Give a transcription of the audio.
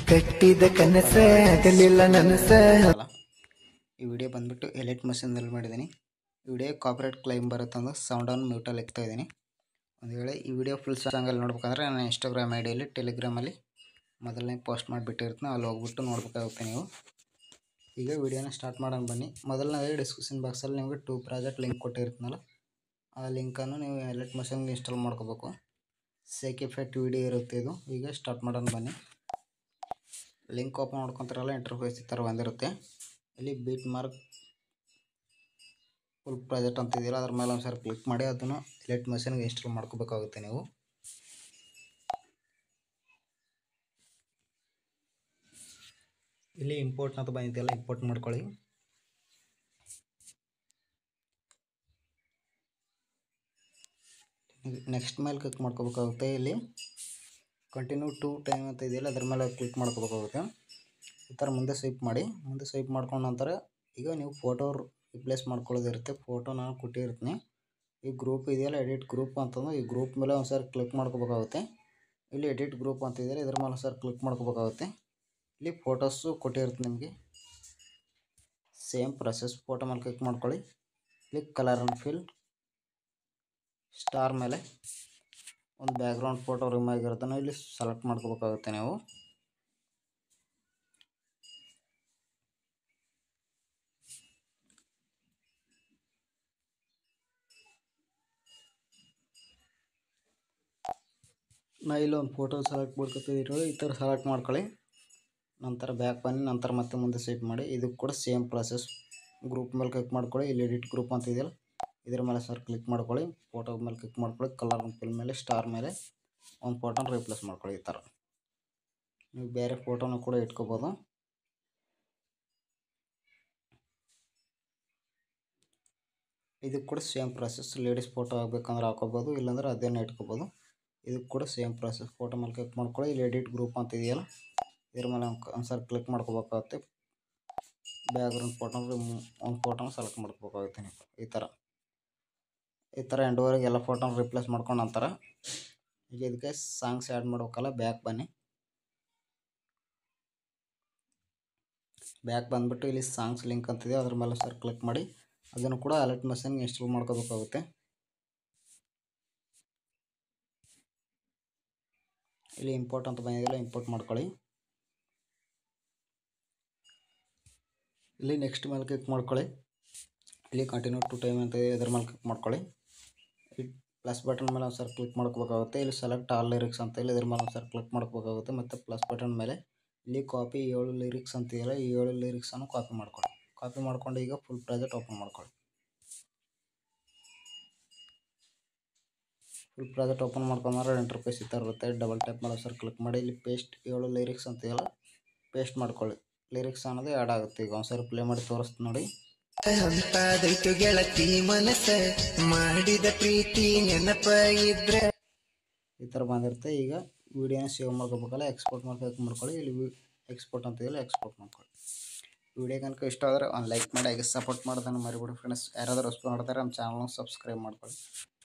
ಕಟ್ಟಿದ ಕನಸ ಆಗಲಿಲ್ಲ ನನಸ ಅಲ್ಲ ಈ ವಿಡಿಯೋ ಬಂದ್ಬಿಟ್ಟು ಎಲೆಕ್ಟ್ ಮಷೀನ್ದಲ್ಲಿ ಮಾಡಿದ್ದೀನಿ ಈ ವಿಡಿಯೋ ಕಾಪರೇಟ್ ಕ್ಲೈಮ್ ಬರುತ್ತಂದು ಸೌಂಡನ್ನು ಮ್ಯೂಟಲ್ಲಿ ಇಕ್ತಾ ಇದ್ದೀನಿ ಒಂದು ವೇಳೆ ಈ ವಿಡಿಯೋ ಫುಲ್ ಸಾಂಗಲ್ಲಿ ನೋಡ್ಬೇಕಂದ್ರೆ ನಾನು ಇನ್ಸ್ಟಾಗ್ರಾಮ್ ಐ ಡಿಯಲ್ಲಿ ಟೆಲಿಗ್ರಾಮಲ್ಲಿ ಮೊದಲನೇ ಪೋಸ್ಟ್ ಮಾಡಿಬಿಟ್ಟಿರ್ತೀನಿ ಅಲ್ಲಿ ಹೋಗ್ಬಿಟ್ಟು ನೋಡ್ಬೇಕಾಗುತ್ತೆ ನೀವು ಈಗ ವಿಡಿಯೋನ ಸ್ಟಾರ್ಟ್ ಮಾಡೋಣ ಬನ್ನಿ ಮೊದಲನೇ ಡಿಸ್ಕ್ರಿಪ್ಷನ್ ಬಾಕ್ಸಲ್ಲಿ ನಿಮಗೆ ಟೂ ಪ್ರಾಜೆಕ್ಟ್ ಲಿಂಕ್ ಕೊಟ್ಟಿರ್ತೀನಲ್ಲ ಆ ಲಿಂಕನ್ನು ನೀವು ಎಲೆಕ್ಟ್ ಮಷೀನ್ಗೆ ಇನ್ಸ್ಟಾಲ್ ಮಾಡ್ಕೋಬೇಕು ಸೇಕ್ ಎಫೆಕ್ಟ್ ವಿಡಿಯೋ ಇರುತ್ತೆ ಇದು ಈಗ ಸ್ಟಾರ್ಟ್ ಮಾಡೋಣ ಬನ್ನಿ ಲಿಂಕ್ ಓಪನ್ ಮಾಡ್ಕೊತಾರಲ್ಲ ಇಂಟರ್ಫೇಸ್ ಈ ಥರ ಬಂದಿರುತ್ತೆ ಇಲ್ಲಿ ಬೀಟ್ ಮಾರ್ಕ್ ಫುಲ್ ಪ್ರಾಜೆಕ್ಟ್ ಅಂತ ಇದೆಯಲ್ಲ ಅದ್ರ ಮೇಲೆ ಒಂದು ಸರಿ ಕ್ಲಿಕ್ ಮಾಡಿ ಅದನ್ನು ಎಲೆಕ್ಟ್ ಮಷೀನ್ಗೆ ಇನ್ಸ್ಟಾಲ್ ಮಾಡ್ಕೋಬೇಕಾಗುತ್ತೆ ನೀವು ಇಲ್ಲಿ ಇಂಪೋರ್ಟ್ ಅಂತ ಬಂದಿದೆಯಲ್ಲ ಇಂಪೋರ್ಟ್ ಮಾಡ್ಕೊಳ್ಳಿ ನೆಕ್ಸ್ಟ್ ಮೇಲೆ ಕ್ಲಿಕ್ ಮಾಡ್ಕೋಬೇಕಾಗುತ್ತೆ ಇಲ್ಲಿ ಕಂಟಿನ್ಯೂ ಟು ಟೈಮ್ ಅಂತ ಇದೆಯಲ್ಲ ಅದ್ರ ಮೇಲೆ ಕ್ಲಿಕ್ ಮಾಡ್ಕೋಬೇಕಾಗುತ್ತೆ ಈ ಥರ ಮುಂದೆ ಸ್ವೈಪ್ ಮಾಡಿ ಮುಂದೆ ಸ್ವೈಪ್ ಮಾಡ್ಕೊಂಡ ನಂತರ ಈಗ ನೀವು ಫೋಟೋ ರಿಪ್ಲೇಸ್ ಮಾಡ್ಕೊಳ್ಳೋದಿರುತ್ತೆ ಫೋಟೋ ನಾನು ಕೊಟ್ಟಿರ್ತೀನಿ ಈ ಗ್ರೂಪ್ ಇದೆಯಲ್ಲ ಎಡಿಟ್ ಗ್ರೂಪ್ ಅಂತಂದು ಈ ಗ್ರೂಪ್ ಮೇಲೆ ಒಂದು ಸಾರಿ ಕ್ಲಿಕ್ ಮಾಡ್ಕೋಬೇಕಾಗುತ್ತೆ ಇಲ್ಲಿ ಎಡಿಟ್ ಗ್ರೂಪ್ ಅಂತ ಇದೆಯಲ್ಲ ಇದ್ರ ಮೇಲೆ ಒಂದು ಸಾರಿ ಕ್ಲಿಕ್ ಮಾಡ್ಕೋಬೇಕಾಗುತ್ತೆ ಇಲ್ಲಿ ಫೋಟೋಸು ಕೊಟ್ಟಿರುತ್ತೆ ನಿಮಗೆ ಸೇಮ್ ಪ್ರೊಸೆಸ್ ಫೋಟೋ ಮೇಲೆ ಕ್ಲಿಕ್ ಮಾಡ್ಕೊಳ್ಳಿ click colour and fill star ಮೇಲೆ ಒಂದು ಬ್ಯಾಕ್ಗ್ರೌಂಡ್ ಫೋಟೋ ರಿಮೂವ್ ಆಗಿರೋದನ್ನು ಇಲ್ಲಿ ಸೆಲೆಕ್ಟ್ ಮಾಡ್ಕೋಬೇಕಾಗುತ್ತೆ ನೀವು ನಾ ಇಲ್ಲಿ ಒಂದು ಫೋಟೋ ಸೆಲೆಕ್ಟ್ ಮಾಡ್ಕೊತಿದ್ದೀರೋ ಈ ಥರ ಸೆಲೆಕ್ಟ್ ಮಾಡ್ಕೊಳ್ಳಿ ನಂತರ ಬ್ಯಾಕ್ ಬನ್ನಿ ನಂತರ ಮತ್ತೆ ಮುಂದೆ ಸ್ವೈಪ್ ಮಾಡಿ ಇದಕ್ಕೆ ಕೂಡ ಸೇಮ್ ಪ್ರಾಸೆಸ್ ಗ್ರೂಪ್ ಮೇಲೆ ಕ್ಲಿಕ್ ಮಾಡ್ಕೊಳ್ಳಿ ಇಲ್ಲಿ ಎಡಿಟ್ ಗ್ರೂಪ್ ಅಂತ ಇದೆಯಲ್ಲ ಇದ್ರ ಮೇಲೆ ಸರ್ ಕ್ಲಿಕ್ ಮಾಡ್ಕೊಳ್ಳಿ ಫೋಟೋ ಮೇಲೆ ಕ್ಲಿಕ್ ಮಾಡ್ಕೊಳ್ಳಿ ಕಲರ್ ಫಿಲ್ ಮೇಲೆ ಸ್ಟಾರ್ ಮೇಲೆ ಒಂದು ಫೋಟೋನ ರಿಪ್ಲೇಸ್ ಮಾಡ್ಕೊಳ್ಳಿ ಈ ಥರ ನೀವು ಬೇರೆ ಫೋಟೋನ ಕೂಡ ಇಟ್ಕೋಬೋದು ಇದಕ್ಕೆ ಕೂಡ ಸೇಮ್ ಪ್ರಾಸೆಸ್ ಲೇಡೀಸ್ ಫೋಟೋ ಹಾಕ್ಬೇಕಂದ್ರೆ ಹಾಕೋಬೋದು ಇಲ್ಲಾಂದ್ರೆ ಅದೇನೇ ಇಟ್ಕೋಬೋದು ಇದಕ್ಕೆ ಕೂಡ ಸೇಮ್ ಪ್ರಾಸೆಸ್ ಫೋಟೋ ಮೇಲೆ ಕ್ಲಿಕ್ ಮಾಡ್ಕೊಳ್ಳಿ ಇಲ್ಲಿ ಎಡಿಟ್ ಗ್ರೂಪ್ ಅಂತ ಇದೆಯಲ್ಲ ಇದ್ರ ಮೇಲೆ ಒಂದ್ಸರಿ ಕ್ಲಿಕ್ ಮಾಡ್ಕೋಬೇಕಾಗುತ್ತೆ ಬ್ಯಾಕ್ಗ್ರೌಂಡ್ ಫೋಟೋ ಒಂದು ಫೋಟೋನ ಸೆಲೆಕ್ಟ್ ಮಾಡ್ಕೋಬೇಕಾಗುತ್ತೆ ನೀವು ಈ ಥರ ಈ ಥರ ಎಂಡ್ವರೆಗೆ ಎಲ್ಲ ಫೋಟೋನ ರಿಪ್ಲೇಸ್ ಮಾಡ್ಕೊಂಡು ನಂತರ ಈಗ ಇದಕ್ಕೆ ಸಾಂಗ್ಸ್ ಆ್ಯಡ್ ಮಾಡ್ಬೇಕಲ್ಲ ಬ್ಯಾಕ್ ಬನ್ನಿ ಬ್ಯಾಕ್ ಬಂದುಬಿಟ್ಟು ಇಲ್ಲಿ ಸಾಂಗ್ಸ್ ಲಿಂಕ್ ಅಂತಿದೆ ಅದ್ರ ಮೇಲೆ ಸರ್ ಕ್ಲಿಕ್ ಮಾಡಿ ಅದನ್ನು ಕೂಡ ಅಲರ್ಟ್ ಮಷೀನ್ಗೆ ಇನ್ಸ್ಟಾಲ್ ಮಾಡ್ಕೋಬೇಕಾಗುತ್ತೆ ಇಲ್ಲಿ ಇಂಪೋರ್ಟ್ ಅಂತ ಬಂದಿದೆಯಲ್ಲ ಇಂಪೋರ್ಟ್ ಮಾಡ್ಕೊಳ್ಳಿ ಇಲ್ಲಿ ನೆಕ್ಸ್ಟ್ ಮೇಲೆ ಕ್ಲಿಕ್ ಮಾಡ್ಕೊಳ್ಳಿ ಇಲ್ಲಿ ಕಂಟಿನ್ಯೂ ಟು ಟೈಮ್ ಅಂತ ಇದೆ ಇದ್ರ ಮೇಲೆ ಕ್ಲಿಕ್ ಮಾಡ್ಕೊಳ್ಳಿ ಪ್ಲಸ್ ಬಟನ್ ಮೇಲೆ ಒಂದು ಸರ್ ಕ್ಲಿಕ್ ಮಾಡ್ಕೋಬೇಕಾಗುತ್ತೆ ಇಲ್ಲಿ ಸೆಲೆಕ್ಟ್ ಆಲ್ ಲಿರಿಕ್ಸ್ ಅಂತ ಇಲ್ಲಿ ಇದ್ರ ಮೇಲೆ ಒಂದು ಸರ್ ಕ್ಲಿಕ್ ಮಾಡ್ಕೋಬೇಕಾಗುತ್ತೆ ಮತ್ತು ಪ್ಲಸ್ ಬಟನ್ ಮೇಲೆ ಇಲ್ಲಿ ಕಾಪಿ ಏಳು ಲಿರಿಕ್ಸ್ ಅಂತ ಇದೆಯಲ್ಲ ಈ ಏಳು ಲಿರಿಕ್ಸನ್ನು ಕಾಪಿ ಮಾಡ್ಕೊಳ್ಳಿ ಕಾಪಿ ಮಾಡ್ಕೊಂಡು ಈಗ ಫುಲ್ ಪ್ರಾಜೆಕ್ಟ್ ಓಪನ್ ಮಾಡ್ಕೊಳ್ಳಿ ಫುಲ್ ಪ್ರಾಜೆಕ್ಟ್ ಓಪನ್ ಮಾಡ್ಕೊಂಡ್ರೆ ಇಂಟರ್ಫೇಸ್ ಈ ಥರ ಇರುತ್ತೆ ಡಬಲ್ ಟ್ಯಾಪ್ ಮಾಡೋ ಸರ್ ಕ್ಲಿಕ್ ಮಾಡಿ ಇಲ್ಲಿ ಪೇಸ್ಟ್ ಏಳು ಲಿರಿಕ್ಸ್ ಅಂತೀವಲ್ಲ ಪೇಸ್ಟ್ ಮಾಡ್ಕೊಳ್ಳಿ ಲಿರಿಕ್ಸ್ ಅನ್ನೋದು ಆ್ಯಡ್ ಆಗುತ್ತೆ ಈಗ ಒಂದ್ಸರಿ ಪ್ಲೇ ಮಾಡಿ ತೋರಿಸ್ತೀನಿ ನೋಡಿ ಅಂತಾದೈತು ಗೆಳತಿ ಮನಸ್ಸ ಮಾಡಿದ ಪ್ರೀತಿ ನೆನಪ ಇದ್ರೆ ಈ ಥರ ಬಂದಿರುತ್ತೆ ಈಗ ವೀಡಿಯೋನ ಸೇವ್ ಮಾಡ್ಕೋಬೇಕಲ್ಲ ಎಕ್ಸ್ಪೋರ್ಟ್ ಮಾಡ್ಬೇಕು ಮಾಡ್ಕೊಳ್ಳಿ ಇಲ್ಲಿ ಎಕ್ಸ್ಪೋರ್ಟ್ ಅಂತ ಇದೆಯಲ್ಲ ಎಕ್ಸ್ಪೋರ್ಟ್ ಮಾಡ್ಕೊಳ್ಳಿ ವಿಡಿಯೋ ಕనుక ಇಷ್ಟ ಆದರೆ ಒಂದು ಲೈಕ್ ಮಾಡಿ ಹಾಗೆ ಸಪೋರ್ಟ್ ಮಾಡೋದನ್ನು ಮರಿಬಿಡಿ ಫ್ರೆಂಡ್ಸ್ ಯಾರಾದರೂ ಹೊಸ್ತು ನೋಡ್ತಾರೆ ನಮ್ಮ ಚಾನಲ್ನ ಸಬ್ಸ್ಕ್ರೈಬ್ ಮಾಡ್ಕೊಳ್ಳಿ